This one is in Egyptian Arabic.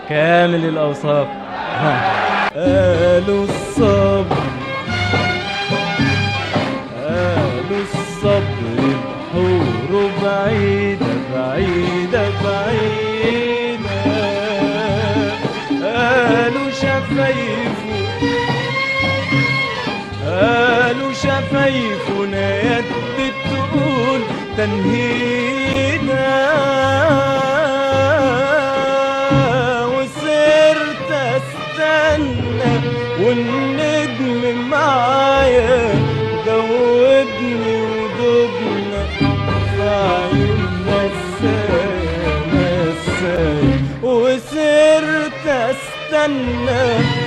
كامل الأوصاف قالوا الصبر قالوا الصبر بحوره بعيدة بعيدة بعيدة قالوا شفايفه قالوا شفايفنا يد تقول تنهينا وصرت استنى والنجم معايا دوبني ودبنا في عيون نسايا نسايا وصرت استنى